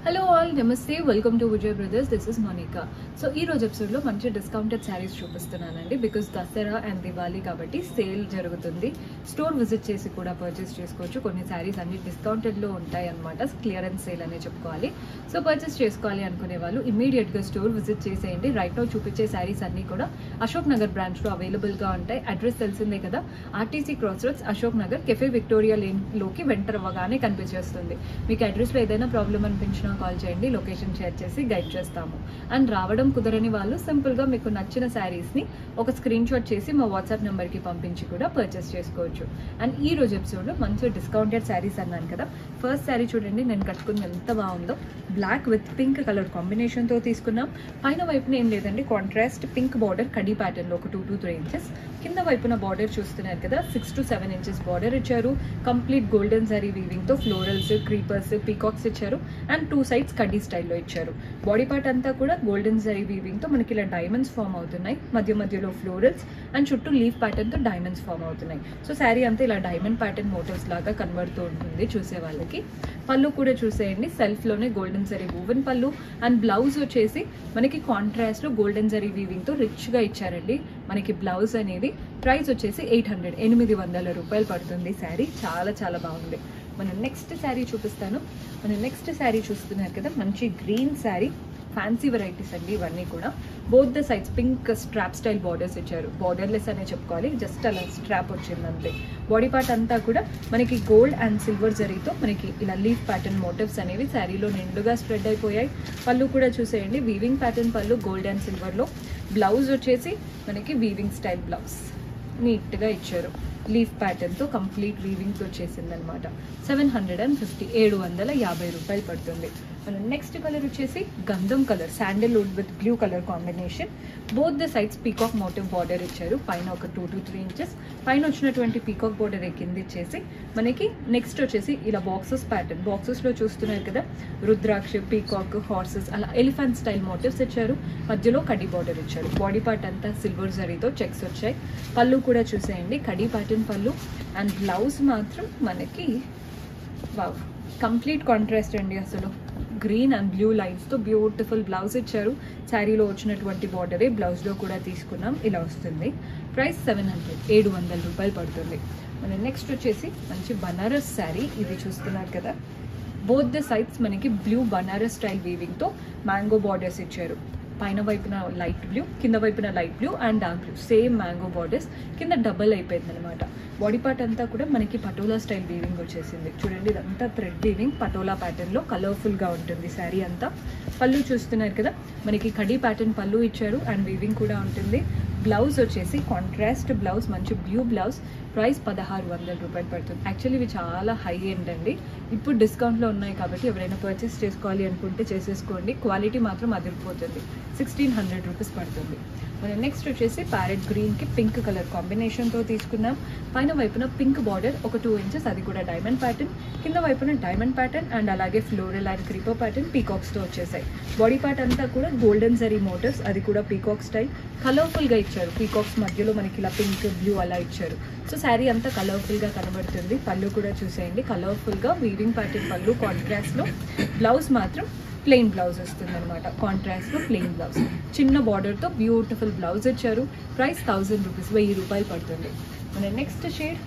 hello all నమస్తే welcome to Vijay brothers this is Monica so ఈ రోజు ఎపిసోడ్లో మంచి డిస్కౌంటెడ్ శారీస్ చూపిస్తున్నానండి బికాస్ దసరా అండ్ దివాళీ కాబట్టి సేల్ జరుగుతుంది స్టోర్ విజిట్ చేసి కూడా పర్చేస్ చేసుకోవచ్చు కొన్ని శారీస్ అన్ని డిస్కౌంటెడ్లో ఉంటాయి అనమాట క్లియరెన్స్ సేల్ అనే చెప్పుకోవాలి సో పర్చేస్ చేసుకోవాలి అనుకునే వాళ్ళు ఇమీడియట్గా స్టోర్ విజిట్ చేసేయండి రైట్ నో చూపించే శారీస్ అన్ని కూడా అశోక్ నగర్ బ్రాంచ్లో అవైలబుల్గా ఉంటాయి అడ్రస్ తెలిసిందే కదా RTC cross roads Ashok Nagar cafe Victoria లేన్లోకి వెంటర్ అవ్వగానే కనిపించేస్తుంది మీకు అడ్రస్లో ఏదైనా ప్రాబ్లం అనిపించినా కాల్ చేయండి లొకేషన్ షేర్ చేసి గైడ్ చేస్తాము అండ్ రావడం కుదరని వాళ్ళు సింపుల్గా మీకు నచ్చిన శారీస్ని ఒక స్క్రీన్ షాట్ చేసి మా వాట్సాప్ నెంబర్కి పంపించి కూడా పర్చేస్ చేసుకోవచ్చు అండ్ ఈ రోజు ఎపిసోడ్లో మంచి డిస్కౌంటెడ్ శారీస్ అన్నాను కదా ఫస్ట్ శారీ చూడండి నేను కట్టుకుంది ఎంత బాగుందో బ్లాక్ విత్ పింక్ కలర్ కాంబినేషన్తో తీసుకున్నాం పైన వైపున ఏం లేదండి కాంట్రాస్ట్ పింక్ బార్డర్ కడీ ప్యాటర్న్లో ఒక టూ టు త్రీ ఇంచెస్ కింద వైపున బార్డర్ చూస్తున్నారు కదా six to seven inches border ఇచ్చారు కంప్లీట్ గోల్డెన్ జరీ వీవింగ్తో ఫ్లోరల్స్ క్రీపర్స్ పీకాక్స్ ఇచ్చారు అండ్ టూ సైడ్స్ కడ్డీ స్టైల్లో ఇచ్చారు బాడీ పార్ట్ అంతా కూడా గోల్డెన్ జరీ వీవింగ్తో మనకి ఇలా డైమండ్స్ ఫామ్ అవుతున్నాయి మధ్య మధ్యలో ఫ్లోరల్స్ అండ్ చుట్టూ లీఫ్ ప్యాటర్న్తో డైమండ్స్ ఫామ్ అవుతున్నాయి సో శారీ అంతా ఇలా డైమండ్ ప్యాటర్న్ మోటివ్స్ లాగా కనబడుతూ ఉంటుంది చూసే వాళ్ళకి పళ్ళు కూడా చూసేయండి సెల్ఫ్లోనే గోల్డెన్ జరీ వూవెన్ పళ్ళు అండ్ బ్లౌజ్ వచ్చేసి మనకి కాంట్రాస్ట్లో గోల్డెన్ జరీ వీవింగ్తో రిచ్గా ఇచ్చారండి మనకి బ్లౌజ్ అనేది ప్రైస్ వచ్చేసి ఎయిట్ హండ్రెడ్ ఎనిమిది వందల రూపాయలు పడుతుంది శారీ చాలా చాలా బాగుంది మనం నెక్స్ట్ శారీ చూపిస్తాను మనం నెక్స్ట్ శారీ చూస్తున్నారు కదా మంచి గ్రీన్ శారీ ఫ్యాన్సీ వెరైటీస్ అండి ఇవన్నీ కూడా both the sides pink strap style borders ఇచ్చారు బార్డర్లెస్ అనే చెప్పుకోవాలి జస్ట్ అలా స్ట్రాప్ వచ్చింది అంతే బాడీ పార్ట్ అంతా కూడా మనకి గోల్డ్ అండ్ సిల్వర్ జరీతో మనకి ఇలా లీఫ్ ప్యాటర్న్ మోటివ్స్ అనేవి శారీలో నిండుగా స్ప్రెడ్ అయిపోయాయి పళ్ళు కూడా చూసేయండి వీవింగ్ ప్యాటర్న్ పళ్ళు గోల్డ్ అండ్ సిల్వర్లో బ్లౌజ్ వచ్చేసి మనకి వీవింగ్ స్టైల్ బ్లౌజ్ నీట్గా ఇచ్చారు లీఫ్ ప్యాటర్న్తో కంప్లీట్ వీవింగ్తో వచ్చేసింది అనమాట సెవెన్ హండ్రెడ్ అండ్ ఫిఫ్టీ ఏడు వందల యాభై రూపాయలు పడుతుంది మనం నెక్స్ట్ కలర్ వచ్చేసి గంధం colour sandalwood with blue colour combination both the sides peacock motif border ఇచ్చారు పైన ఒక టూ టు త్రీ ఇంచెస్ పైన వచ్చినటువంటి పీకాక్ బార్డర్ కింద ఇచ్చేసి మనకి నెక్స్ట్ వచ్చేసి ఇలా బాక్సెస్ ప్యాటర్న్ బాక్సెస్లో చూస్తున్నారు కదా రుద్రాక్ష పీకాక్ హార్సెస్ అలా ఎలిఫెంట్ స్టైల్ మోటివ్స్ ఇచ్చారు మధ్యలో కడీ బార్డర్ ఇచ్చారు బాడీ పార్ట్ అంతా సిల్వర్ జరీతో చెక్స్ వచ్చాయి పళ్ళు కూడా చూసేయండి కడీ ప్యాటర్న్ పళ్ళు అండ్ బ్లౌజ్ మాత్రం మనకి వావ్ కంప్లీట్ కాంట్రాస్ట్ అండి అసలు గ్రీన్ అండ్ బ్లూ లైన్స్తో బ్యూటిఫుల్ బ్లౌజ్ ఇచ్చారు శారీలో వచ్చినటువంటి బార్డరే బ్లౌజ్లో కూడా తీసుకున్నాం ఇలా వస్తుంది ప్రైస్ సెవెన్ హండ్రెడ్ ఏడు వందల రూపాయలు పడుతుంది మన నెక్స్ట్ వచ్చేసి మంచి బనారస్ శారీ ఇది చూస్తున్నారు కదా బోత్ ద సైడ్స్ మనకి బ్లూ బనారస్ స్టైల్ వీవింగ్తో మ్యాంగో బార్డర్స్ ఇచ్చారు పైన వైపున లైట్ బ్లూ కింద వైపున light blue and dark blue same mango borders కింద డబల్ అయిపోయింది అనమాట బాడీ పార్ట్ అంతా కూడా మనకి పటోలా స్టైల్ వీవింగ్ వచ్చేసింది చూడండి ఇదంతా థ్రెడ్ వీవింగ్ పటోలా ప్యాటర్న్లో కలర్ఫుల్గా ఉంటుంది శారీ అంతా పళ్ళు చూస్తున్నారు కదా మనకి కడీ ప్యాటర్న్ పళ్ళు ఇచ్చారు అండ్ వీవింగ్ కూడా ఉంటుంది బ్లౌజ్ వచ్చేసి కాంట్రాస్ట్ బ్లౌజ్ మంచి బ్లూ బ్లౌజ్ ప్రైస్ పదహారు వందల రూపాయలు పడుతుంది యాక్చువల్లీ ఇవి చాలా హై ఎండ్ అండి ఇప్పుడు డిస్కౌంట్లో ఉన్నాయి కాబట్టి ఎవరైనా పర్చేస్ చేసుకోవాలి అనుకుంటే చేసేసుకోండి క్వాలిటీ మాత్రం అదిరిపోతుంది సిక్స్టీన్ హండ్రెడ్ రూపీస్ పడుతుంది మనం నెక్స్ట్ వచ్చేసి ప్యారెట్ గ్రీన్కి పింక్ కలర్ కాంబినేషన్తో తీసుకున్నాం పైన వైపున పింక్ బార్డర్ ఒక టూ ఇంచెస్ అది కూడా డైమండ్ ప్యాటర్న్ కింద వైపున డైమండ్ ప్యాటర్న్ అండ్ అలాగే ఫ్లోరల్ అండ్ క్రీపర్ ప్యాటర్న్ పీకాక్స్తో వచ్చేసాయి బాడీ పార్ట్ అంతా కూడా గోల్డెన్ జరీ మోటివ్స్ అది కూడా పీకాక్ స్టైల్ కలర్ఫుల్గా ఇచ్చారు పీకాక్స్ మధ్యలో మనకి ఇలా పింక్ బ్లూ అలా ఇచ్చారు సో శారీ అంతా కలర్ఫుల్గా కనబడుతుంది పళ్ళు కూడా చూసేయండి కలర్ఫుల్గా వీవింగ్ ప్యాటర్న్ పళ్ళు కాంట్రాస్ట్లో బ్లౌజ్ మాత్రం ప్లెయిన్ బ్లౌజ్ వస్తుంది అనమాట కాంట్రాస్ట్లో ప్లెయిన్ బ్లౌజ్ చిన్న బార్డర్తో బ్యూటిఫుల్ బ్లౌజ్ ఇచ్చారు ప్రైస్ థౌజండ్ రూపీస్ వెయ్యి రూపాయలు పడుతుంది మన నెక్స్ట్ షేడ్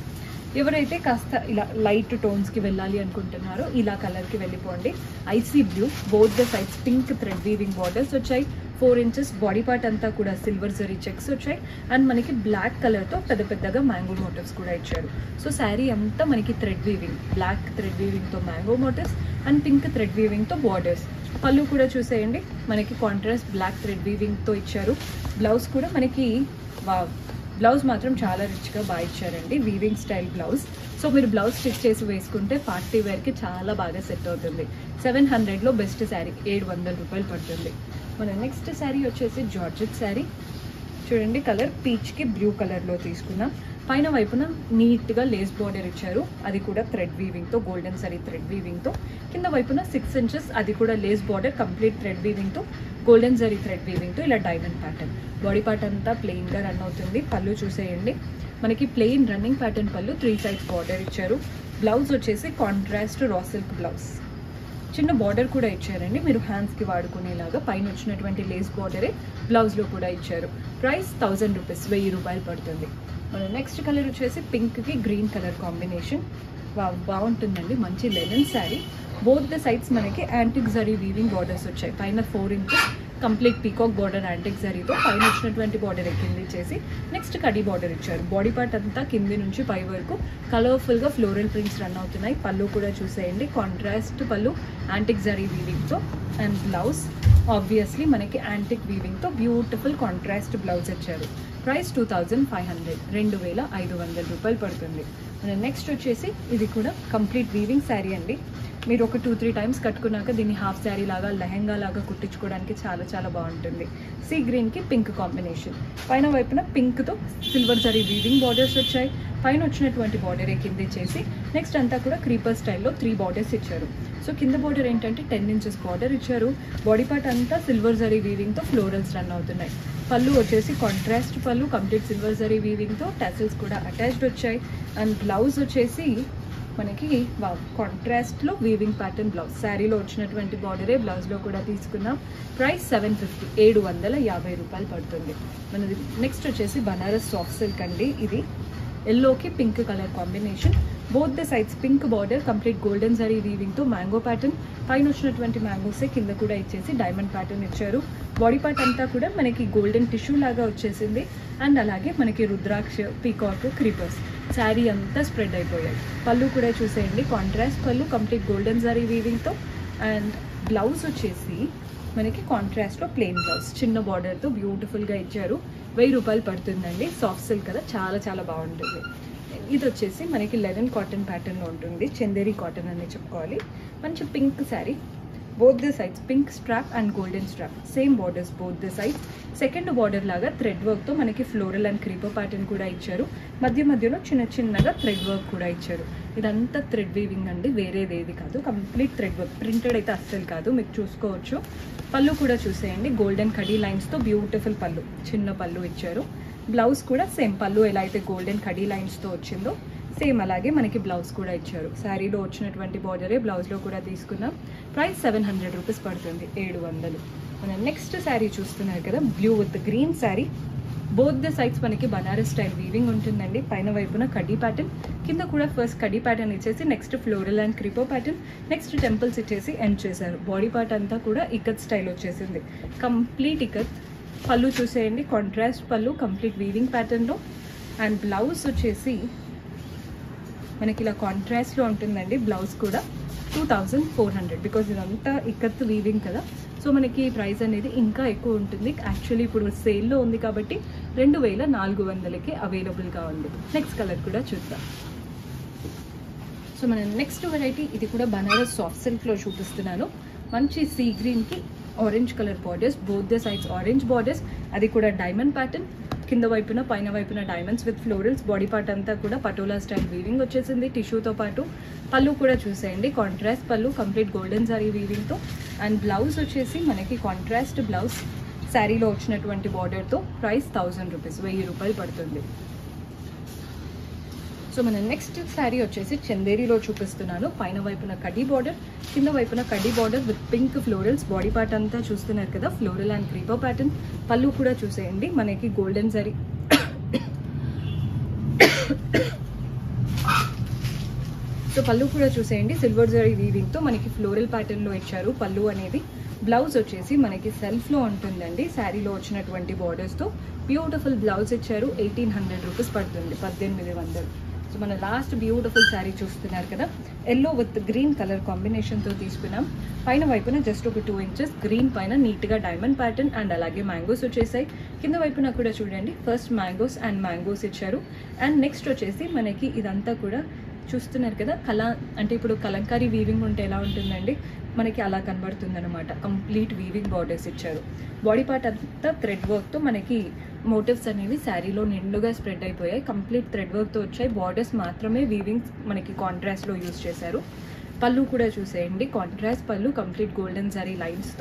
ఎవరైతే కాస్త ఇలా లైట్ టోన్స్కి వెళ్ళాలి అనుకుంటున్నారో ఇలా కలర్కి వెళ్ళిపోండి icy blue both the sides pink thread weaving borders వచ్చాయి ఫోర్ ఇంచెస్ బాడీ పార్ట్ అంతా కూడా సిల్వర్ జరీ చెక్స్ వచ్చాయి అండ్ మనకి బ్లాక్ కలర్తో పెద్ద పెద్దగా మ్యాంగో మోటివ్స్ కూడా ఇచ్చారు సో శారీ అంతా మనకి థ్రెడ్ వీవింగ్ బ్లాక్ థ్రెడ్ వీవింగ్తో mango motifs and pink thread వీవింగ్తో బార్డర్స్ పళ్ళు కూడా చూసేయండి మనకి కాంట్రాస్ట్ బ్లాక్ థ్రెడ్ వీవింగ్తో ఇచ్చారు బ్లౌజ్ కూడా మనకి వా బ్లౌజ్ మాత్రం చాలా రిచ్గా బాగా ఇచ్చారండి వీవింగ్ స్టైల్ బ్లౌజ్ సో మీరు బ్లౌజ్ స్టిచ్ చేసి వేసుకుంటే పార్టీ వేర్కి చాలా బాగా సెట్ అవుతుంది సెవెన్ హండ్రెడ్లో బెస్ట్ శారీ ఏడు వందల రూపాయలు పడుతుంది మన నెక్స్ట్ శారీ వచ్చేసి జార్జెట్ శారీ చూడండి కలర్ పీచ్కి బ్లూ కలర్లో తీసుకున్నాం పైన వైపున నీట్గా లేస్ బార్డర్ ఇచ్చారు అది కూడా థ్రెడ్ వీవింగ్తో గోల్డెన్ సరీ థ్రెడ్ వీవింగ్తో కింద వైపున సిక్స్ ఇంచెస్ అది కూడా లేస్ బార్డర్ కంప్లీట్ థ్రెడ్ వీవింగ్తో గోల్డెన్ జరీ థ్రెడ్ వీవింగ్తో ఇలా డైమండ్ ప్యాటర్న్ బాడీ పార్ట్ అంతా ప్లెయిన్గా రన్ అవుతుంది పళ్ళు చూసేయండి మనకి ప్లెయిన్ రన్నింగ్ ప్యాటర్న్ పళ్ళు త్రీ సైడ్స్ బార్డర్ ఇచ్చారు బ్లౌజ్ వచ్చేసి కాంట్రాస్ట్ రా సిల్క్ బ్లౌజ్ చిన్న బార్డర్ కూడా ఇచ్చారండి మీరు హ్యాండ్స్కి వాడుకునేలాగా పైన వచ్చినటువంటి లేస్ బార్డరే బ్లౌజ్లో కూడా ఇచ్చారు ప్రైస్ థౌజండ్ రూపీస్ వెయ్యి రూపాయలు పడుతుంది మన నెక్స్ట్ కలర్ వచ్చేసి పింక్కి గ్రీన్ కలర్ కాంబినేషన్ బాగుంటుందండి మంచి linen sari both the sides మనకి యాంటిక్ జరీ వీవింగ్ బార్డర్స్ వచ్చాయి పైన four inches complete peacock border antique జరీతో పైన వచ్చినటువంటి బార్డర్ కింద ఇచ్చేసి నెక్స్ట్ కడీ బార్డర్ ఇచ్చారు బాడీ పార్ట్ అంతా కింది నుంచి పై వరకు కలర్ఫుల్గా ఫ్లోరల్ ప్రింట్స్ రన్ అవుతున్నాయి పళ్ళు కూడా చూసేయండి కాంట్రాస్ట్ పళ్ళు యాంటిక్ జరీ వీవింగ్తో అండ్ బ్లౌజ్ ఆబ్వియస్లీ మనకి యాంటిక్ వీవింగ్తో బ్యూటిఫుల్ కాంట్రాస్ట్ బ్లౌజ్ ఇచ్చారు price two thousand five hundred రెండు వేల ఐదు వందల రూపాయలు పడుతుంది మన నెక్స్ట్ వచ్చేసి ఇది కూడా కంప్లీట్ వీవింగ్ శారీ అండి మీరు ఒక టూ త్రీ టైమ్స్ కట్టుకున్నాక దీన్ని హాఫ్ శారీ లాగా లెహెంగా లాగా కుట్టించుకోవడానికి చాలా చాలా బాగుంటుంది సీ గ్రీన్కి పింక్ కాంబినేషన్ పైన వైపున పింక్తో సిల్వర్ జరీ వీవింగ్ బార్డర్స్ వచ్చాయి పైన వచ్చినటువంటి బార్డర్ కింద ఇచ్చేసి నెక్స్ట్ అంతా కూడా క్రీపర్ స్టైల్లో త్రీ బార్డర్స్ ఇచ్చారు సో కింద బార్డర్ ఏంటంటే టెన్ ఇంచెస్ బార్డర్ ఇచ్చారు బాడీ పార్ట్ అంతా సిల్వర్ జరీ వీవింగ్తో ఫ్లోరల్స్ రన్ అవుతున్నాయి పళ్ళు వచ్చేసి కాంట్రాస్ట్ పళ్ళు కంప్లీట్ సిల్వర్ జరీ వీవింగ్తో టెసల్స్ కూడా అటాచ్డ్ వచ్చాయి అండ్ బ్లౌజ్ వచ్చేసి మనకి కాంట్రాస్ట్లో వీవింగ్ ప్యాటర్న్ బ్లౌజ్ శారీలో వచ్చినటువంటి బార్డరే బ్లౌజ్లో కూడా తీసుకున్నాం ప్రైస్ సెవెన్ ఫిఫ్టీ ఏడు వందల యాభై రూపాయలు పడుతుంది మనది నెక్స్ట్ వచ్చేసి బనారస్ సాఫ్ట్ సిల్క్ అండి ఇది ఎల్లోకి pink colour combination both the sides pink border complete golden zari వీవింగ్తో మ్యాంగో ప్యాటర్న్ పైన వచ్చినటువంటి మ్యాంగోసే కింద కూడా ఇచ్చేసి డైమండ్ ప్యాటర్న్ ఇచ్చారు బాడీ పార్ట్ అంతా కూడా మనకి గోల్డెన్ టిష్యూ లాగా వచ్చేసింది అండ్ అలాగే మనకి రుద్రాక్ష పీకాక్ క్రీపర్స్ శారీ అంతా స్ప్రెడ్ అయిపోయాయి పళ్ళు కూడా చూసేయండి కాంట్రాస్ట్ పళ్ళు కంప్లీట్ గోల్డెన్ జరీ వీవింగ్తో అండ్ బ్లౌజ్ వచ్చేసి మనకి కాంట్రాస్ట్లో ప్లెయిన్ బ్లౌజ్ చిన్న బార్డర్తో బ్యూటిఫుల్గా ఇచ్చారు వెయ్యి రూపాయలు పడుతుందండి సాఫ్ట్ సిల్క్ కదా చాలా చాలా బాగుంటుంది ఇది వచ్చేసి మనకి లెవెన్ కాటన్ ప్యాటర్న్లో ఉంటుంది చందేరి కాటన్ అని చెప్పుకోవాలి మంచి pink sari both the sides pink strap and golden strap same borders both the sides second border లాగా థ్రెడ్ వర్క్తో మనకి ఫ్లోరల్ అండ్ క్రీపర్ ప్యాటర్న్ కూడా ఇచ్చారు మధ్య మధ్యలో చిన్న చిన్నగా థ్రెడ్ వర్క్ కూడా ఇచ్చారు ఇదంతా థ్రెడ్ వీవింగ్ అండి వేరేది ఏది కాదు కంప్లీట్ థ్రెడ్ వర్క్ ప్రింటెడ్ అయితే అస్సలు కాదు మీకు చూసుకోవచ్చు పళ్ళు కూడా చూసేయండి గోల్డెన్ కడీ లైన్స్తో బ్యూటిఫుల్ పళ్ళు చిన్న పళ్ళు ఇచ్చారు బ్లౌజ్ కూడా సేమ్ పళ్ళు ఎలా అయితే గోల్డెన్ కడీ లైన్స్తో వచ్చిందో సేమ్ అలాగే మనకి బ్లౌజ్ కూడా ఇచ్చారు శారీలో వచ్చినటువంటి బార్డరే బ్లౌజ్లో కూడా తీసుకున్నాం ప్రైస్ సెవెన్ హండ్రెడ్ రూపీస్ పడుతుంది ఏడు వందలు మన నెక్స్ట్ శారీ చూస్తున్నారు కదా blue with green sari both the sides మనకి బనారస్ స్టైల్ వీవింగ్ ఉంటుందండి పైన వైపున కడ్డీ ప్యాటర్న్ కింద కూడా ఫస్ట్ కడ్డీ ప్యాటర్న్ ఇచ్చేసి next floral and creeper pattern next temples ఇచ్చేసి ఎండ్ చేశారు బాడీ పార్ట్ అంతా కూడా ఇకత్ స్టైల్ వచ్చేసింది కంప్లీట్ ఇకత్ పళ్ళు చూసేయండి కాంట్రాస్ట్ పళ్ళు కంప్లీట్ వీవింగ్ ప్యాటర్న్లో అండ్ బ్లౌజ్ వచ్చేసి మనకి ఇలా కాంట్రాస్ట్లో ఉంటుందండి బ్లౌజ్ కూడా two thousand four hundred because ఇదంతా ఇక్కత్ వీవింగ్ కదా సో మనకి ప్రైస్ అనేది ఇంకా ఎక్కువ ఉంటుంది యాక్చువల్లీ ఇప్పుడు సేల్లో ఉంది కాబట్టి రెండు వేల నాలుగు వందలకి అవైలబుల్గా ఉంది నెక్స్ట్ కలర్ కూడా చూద్దాం సో మన నెక్స్ట్ వెరైటీ ఇది కూడా బనారస్ సాఫ్ట్ సిల్క్లో చూపిస్తున్నాను మంచి సీ గ్రీన్కి orange colour borders both the sides orange borders అది కూడా డైమండ్ ప్యాటర్న్ కింద వైపున పైన వైపున diamonds with florals body part అంతా కూడా పటోలా స్టైల్ వీవింగ్ వచ్చేసింది టిష్యూతో పాటు పళ్ళు కూడా చూసేయండి కాంట్రాస్ట్ పళ్ళు కంప్లీట్ గోల్డెన్ సారీ వీవింగ్తో అండ్ బ్లౌజ్ వచ్చేసి మనకి కాంట్రాస్ట్ బ్లౌజ్ శారీలో వచ్చినటువంటి బార్డర్తో ప్రైస్ థౌజండ్ రూపీస్ వెయ్యి రూపాయలు పడుతుంది సో మన నెక్స్ట్ శారీ వచ్చేసి చందేరిలో చూపిస్తున్నాను పైన వైపున కడ్డీ బార్డర్ కింద వైపున కడ్డీ border with pink florals body part అంతా చూస్తున్నారు కదా ఫ్లోరల్ అండ్ క్రీపర్ ప్యాటర్న్ పళ్ళు కూడా చూసేయండి మనకి గోల్డెన్ జరీ సో పళ్ళు కూడా చూసేయండి సిల్వర్ జరీ వీవింగ్తో మనకి ఫ్లోరల్ ప్యాటర్న్లో ఇచ్చారు పళ్ళు అనేది బ్లౌజ్ వచ్చేసి మనకి సెల్ఫ్లో ఉంటుందండి శారీలో వచ్చినటువంటి బార్డర్స్తో బ్యూటిఫుల్ బ్లౌజ్ ఇచ్చారు ఎయిటీన్ హండ్రెడ్ రూపీస్ పడుతుంది పద్దెనిమిది వందలు సో మన లాస్ట్ బ్యూటిఫుల్ శారీ చూస్తున్నారు కదా ఎల్లో విత్ గ్రీన్ కలర్ కాంబినేషన్తో తీసుకున్నాం పైన వైపున జస్ట్ ఒక టూ ఇంచెస్ గ్రీన్ పైన నీట్గా డైమండ్ ప్యాటర్న్ అండ్ అలాగే మ్యాంగోస్ వచ్చేసాయి కింద వైపున కూడా చూడండి ఫస్ట్ మ్యాంగోస్ అండ్ మ్యాంగోస్ ఇచ్చారు అండ్ నెక్స్ట్ వచ్చేసి మనకి ఇదంతా కూడా చూస్తున్నారు కదా కళ అంటే ఇప్పుడు కలంకారీ వీవింగ్ ఉంటే ఎలా ఉంటుందండి మనకి అలా కనబడుతుంది అనమాట కంప్లీట్ వీవింగ్ బార్డర్స్ ఇచ్చారు బాడీ పార్ట్ అంతా థ్రెడ్ వర్క్తో మనకి మోటివ్స్ అనేవి శారీలో నిండుగా స్ప్రెడ్ అయిపోయాయి కంప్లీట్ థ్రెడ్ వర్క్తో వచ్చాయి బార్డర్స్ మాత్రమే వీవింగ్ మనకి కాంట్రాస్ట్లో యూజ్ చేశారు పళ్ళు కూడా చూసేయండి కాంట్రాస్ట్ పళ్ళు కంప్లీట్ గోల్డెన్ జరీ లైన్స్తో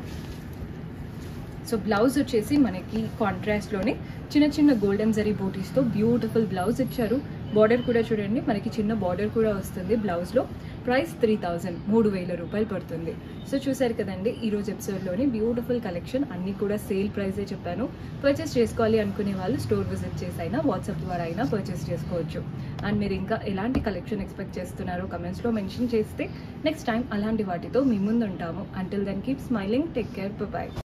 సో బ్లౌజ్ వచ్చేసి మనకి కాంట్రాస్ట్లోనే చిన్న చిన్న గోల్డెన్ జరీ బూటీస్తో బ్యూటిఫుల్ బ్లౌజ్ ఇచ్చారు బార్డర్ కూడా చూడండి మనకి చిన్న బార్డర్ కూడా వస్తుంది బ్లౌజ్లో ప్రైస్ త్రీ థౌజండ్ మూడు వేల రూపాయలు పడుతుంది సో చూసారు కదండి ఈ రోజు ఎపిసోడ్లోని బ్యూటిఫుల్ కలెక్షన్ అన్ని కూడా సేల్ ప్రైసే చెప్పాను పర్చేస్ చేసుకోవాలి అనుకునే వాళ్ళు స్టోర్ విజిట్ చేసి అయినా వాట్సాప్ ద్వారా అయినా పర్చేస్ చేసుకోవచ్చు అండ్ మీరు ఇంకా ఎలాంటి కలెక్షన్ ఎక్స్పెక్ట్ చేస్తున్నారో కమెంట్స్లో మెన్షన్ చేస్తే నెక్స్ట్ టైం అలాంటి వాటితో మీ ముందు ఉంటాము until then keep smiling take care bye